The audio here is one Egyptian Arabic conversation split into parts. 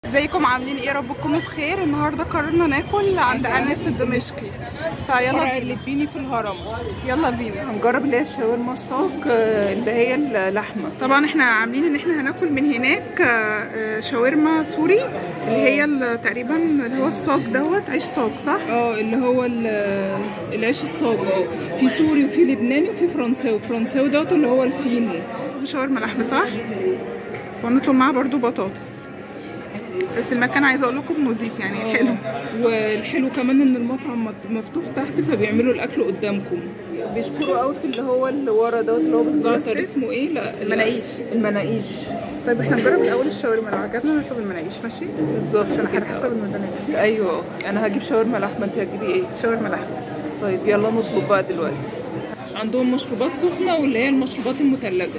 ازيكم عاملين ايه رب تكونوا بخير النهارده قررنا ناكل عند انس الدمشقي فيلا فرع بينا اللبيني في الهرم يلا بينا هنجرب اللي هي الشاورما الصاج آه، اللي هي اللحمه طبعا احنا عاملين ان احنا هناكل من هناك آه، آه، شاورما سوري اللي هي ال- تقريبا اللي هو الصاج دوت عيش صاج صح؟ اه اللي هو ال- العيش الصاج اه في سوري وفي لبناني وفي فرنساوي فرنساوي دوت اللي هو الفينو شاورما لحمه صح؟ ونطلب معاها برضو بطاطس بس المكان عايزه اقول لكم نضيف يعني حلو والحلو كمان ان المطعم مت- مفتوح تحت فبيعملوا الاكل قدامكم بيشكروا قوي في اللي هو اللي ورا دوت اللي هو بالزعتر اسمه ايه لا لا، المناقيش. المناقيش طيب احنا نجرب الاول الشاورما لو عجبنا نطلب المناقيش ماشي؟ بالظبط عشان على كده. حسب الميزانيه ايوه انا هجيب شاورما لحمه انت هتجيبي ايه شاورما لحمه طيب يلا نطلب بقى دلوقتي عندهم مشروبات سخنة واللي هي المشروبات المثلجة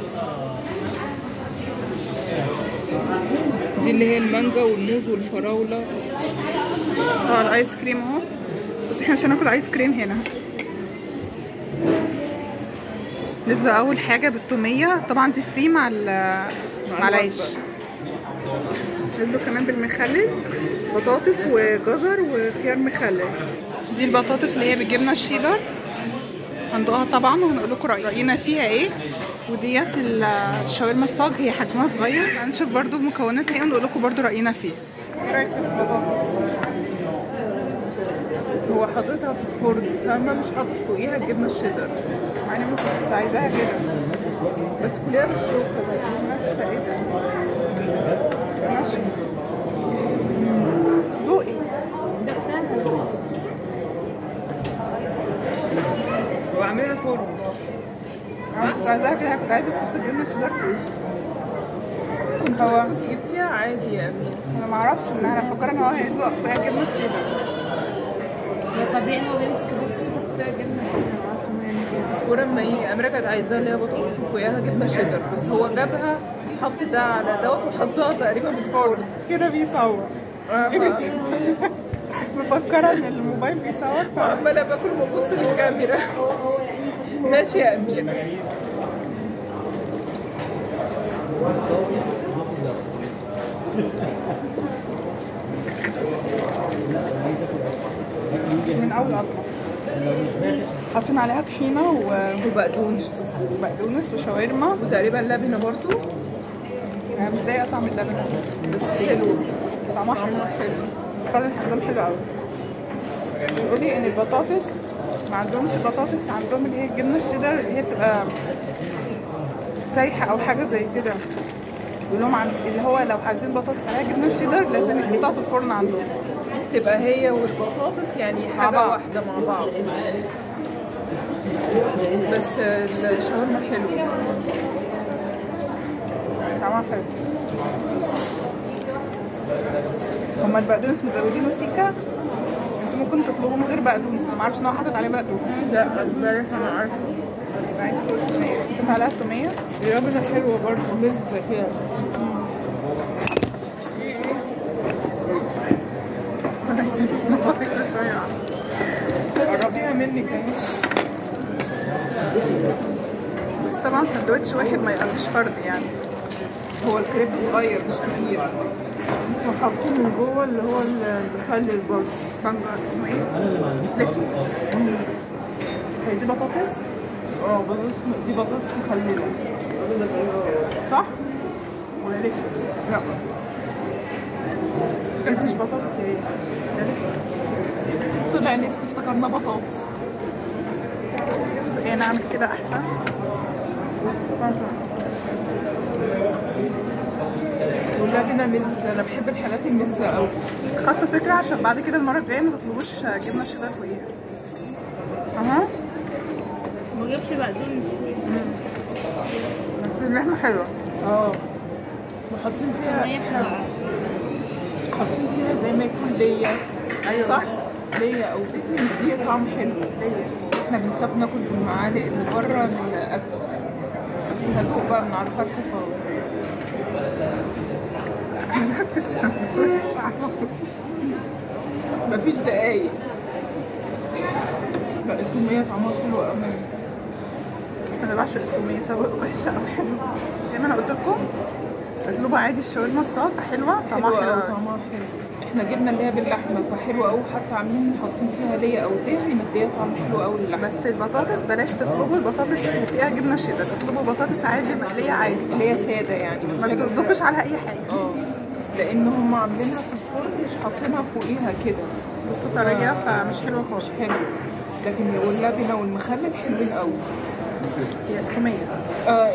دي اللي هي المانجا والموز والفراولة اه الايس كريم اهو بس احنا مش هناكل ايس كريم هنا نزلوا اول حاجه بالتوميه طبعا دي فري مع ال- مع العيش نزلوا كمان بالمخلل بطاطس وجزر وخيار مخلل دي البطاطس اللي هي بالجبنه الشيدر هندوقها طبعا وهنقول لكم راينا فيها ايه وديت ال- الشاورما الصاج هي حجمها صغير هنشوف برضو مكوناتها ايه ونقول لكم برضو راينا فيها ايه رايك في البطاطس هو حاططها في الفرن فاهمة مش حاطط فوقيها الجبنة الشيدر مع اني كنت عايزاها كده بس كلها بالشوكة ما اسمهاش فائدة ماشي ذوقي واعملها فرن انا كنت عايزاها كده كنت عايزه صوص الجبنه الشيدر فيه كنت هو كنت جبتيها عادي يا أمير انا ما اعرفش ان انا مفكره ان هو هيدوق فيها جبنه الشيدر طبيعي ان هو بيمسك البطاطس ويحط فيها جبنه ما اعرفش ما يعني كده بس ورا لما يجي أميرة كانت عايزاها اللي هي بطاطس وفوقيها جبنة شيدر بس هو جابها حط ده على دوت وحطها تقريبا في الفرن كده بيصور آه. مفكره ان الموبايل بيصور ف- عمالة باكل وببص للكاميرا ماشي يا أمير من اول قطمه حاطين عليها طحينه و- وبقدونس وبقدونس وشاورما وتقريبا لبنة برضو انا مش ضايقه طعم اللبن بس حلو طعمها حلو حلو القرن عندهم حلو قوي بيقولي ان البطاطس ما عندهمش بطاطس عندهم اللي هي الجبنه الشيدر اللي هي بتبقى سايحه او حاجه زي كده بيقول لهم عن اللي هو لو عايزين بطاطس عليها جبنه شيدر لازم يحطوها في الفرن عندهم تبقى هي والبطاطس يعني مع حاجة بعض. واحدة مع بعض بس الشاورما حلوة طعمها حلو هما البقدونس مزودينه سيكه انتوا ممكن تطلبوه من غير بقدونس انا معرفش ان هو حاطط عليه بقدونس لا امبارح انا عارفة عايزه تقول توميه حطيت عليها توميه اللبنة حلوة برضه لسه كده فكره شويه قربيها مني كمان بس طبعا سندوتش واحد ما يقلش فرد يعني هو الكريب صغير مش كبير وحاطين من جوه اللي هو المخلل برضه بنجر اسمه ايه؟ لفت هي دي بطاطس اه بطاطس دي بطاطس مخللة صح؟ ولا لفت؟ لا كانت مش بطاطس هي ده لفت طلع نفت افتكرنا بطاطس يعني نعمل كده احسن واللبنة مز انا بحب الحاجات المزة قوي خدت فكره عشان بعد كده المره الجايه ما تطلبوش جبنه شيدر فوقيها اها ما جابش بقدونس بس اللحمه حلوه اه وحاطين فيها هي حلوه حاطين فيها زي ما يكون ليا أيوة. صح؟ ليا او بيت دي طعم حلو احنا بنخاف ناكل بالمعالق اللي بره الاكل بس هدوق بقى من على الفرخه خالص انا بتسمع بتسمع مفيش دقايق لا التومية طعمها حلو قوي بس انا بعشق التوميه سواء وحشه او حلوه زي ما انا قلت لكم اطلبوا عادي الشاورما الصاج حلوه طعمها حلوة حلو قوي أوي. طعمها حلو احنا جبنا اللي هي باللحمه فحلوه قوي حتى عاملين حاطين فيها ليا او دهن مديه طعم حلو قوي للحمه بس البطاطس بلاش تطلبوا البطاطس اللي فيها جبنه شيدر اطلبوا بطاطس عادي مقليه عادي اللي هي ساده يعني ما تضيفش عليها اي حاجه اه لان هم عاملينها في الفرن مش حاطينها فوقيها كده بصوا طريه فمش حلوه خالص حلو لكن واللبنه والمخلل حلوين قوي هي الحميه آه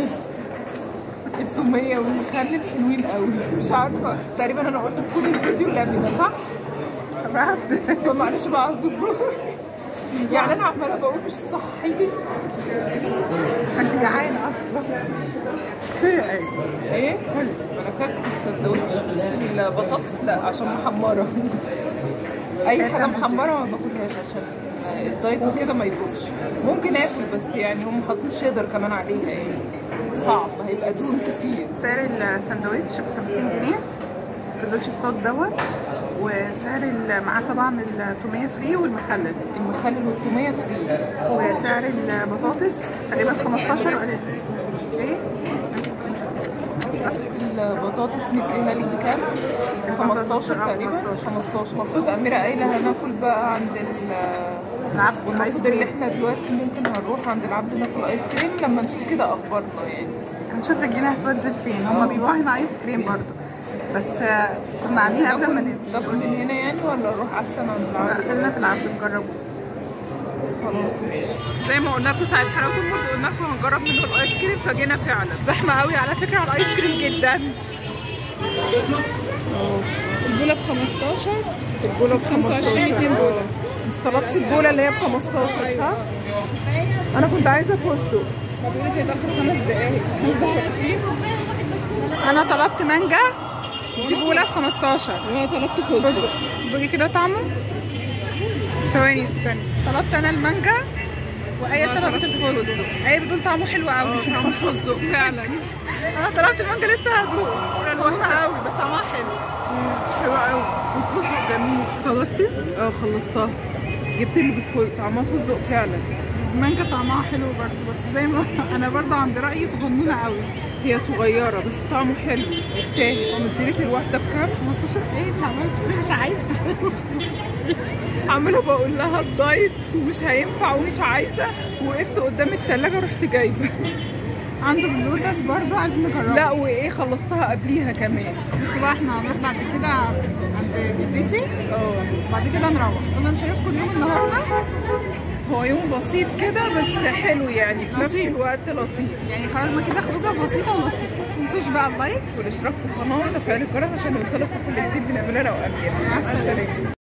الثومية والمخلل حلوين قوي مش عارفة تقريبا أنا قلت في كل الفيديو لبنة صح؟ فمعلش بعذر يعني أنا عمالة بقول مش صحي انت جعانه اصلا ايه إيه؟ أنا كنت السندوتش بس البطاطس لا عشان محمرة أي حاجة محمرة ما باكلهاش عشان الدايت وكده ما يبوظش ممكن آكل بس يعني هم حاطين شيدر كمان عليها يعني صعب هيبقى دهون كتير سعر الساندوتش ب 50 جنيه الساندوتش الصوت دوت وسعر ال- معاه طبعا التوميه فري والمخلل المخلل والتومية فري وسعر البطاطس تقريبا 15 ألف ايه البطاطس مديها لي بكام؟ 15 تقريبا 15 المفروض أميرة قايلة هناكل بقى عند ال العبد والايس المفروض اللي كريم احنا دلوقتي ممكن هنروح عند العبد ناكل ايس كريم لما نشوف كده اخبارنا يعني هنشوف رجلينا هتودي لفين هما بيبيعوا هنا ايس كريم برضو بس آه، كنا عاملين قبل ما ننزل ناكل من هنا يعني ولا نروح احسن عند لا، العبد؟ خلينا في العبد نجربه خلاص ماشي زي ما قلنا لكم ساعة حلاوة الموت قلنا لكم هنجرب منه الايس كريم فجينا فعلا زحمة قوي على فكرة على الايس كريم جدا البولة ب 15 البوله ب 25 اتنين بولة انت طلبتي البوله اللي هي ب 15 صح؟ انا كنت عايزه فستق بقول لك يتأخروا خمس دقايق انا طلبت مانجا دي بولة ب 15 وانا طلبت فستق بقي كده طعمه ثواني استني طلبت انا المانجا وآية طلبت الفستق آية بتقول طعمه حلو قوي طعم فستق فعلا انا طلبت المانجا لسه هدوق حلوة قوي بس طعمها حلو حلوه قوي والفستق جميل خلصتي؟ اه خلصتها جبت اللي بالفستق طعمها فستق فعلا المانجا طعمها حلو برضه بس زي ما انا برضه عند رأيي صغنونة قوي هي صغيره بس طعمه حلو يستاهل ومديلك الواحده بكام؟ 15 ايه انت عملت تقولي مش عايزة عماله بقول لها الدايت ومش هينفع ومش عايزه وقفت قدام التلاجة رحت جايبه عنده اللوتس برضه عايزين نجربه لا وايه خلصتها قبليها كمان بس بقى احنا هنروح بعد كده عند جدتي اه وبعد كده نروح قلنا مش هنروح كل يوم النهارده هو يوم بسيط كده بس حلو يعني في نفس لطيف. الوقت لطيف يعني خرجنا كده خروجه بسيطه ولطيفه ما تنسوش بقى اللايك والاشتراك في القناه وتفعيل الجرس عشان يوصلك كل جديد بنعمله انا وامير مع مع السلامة. السلامه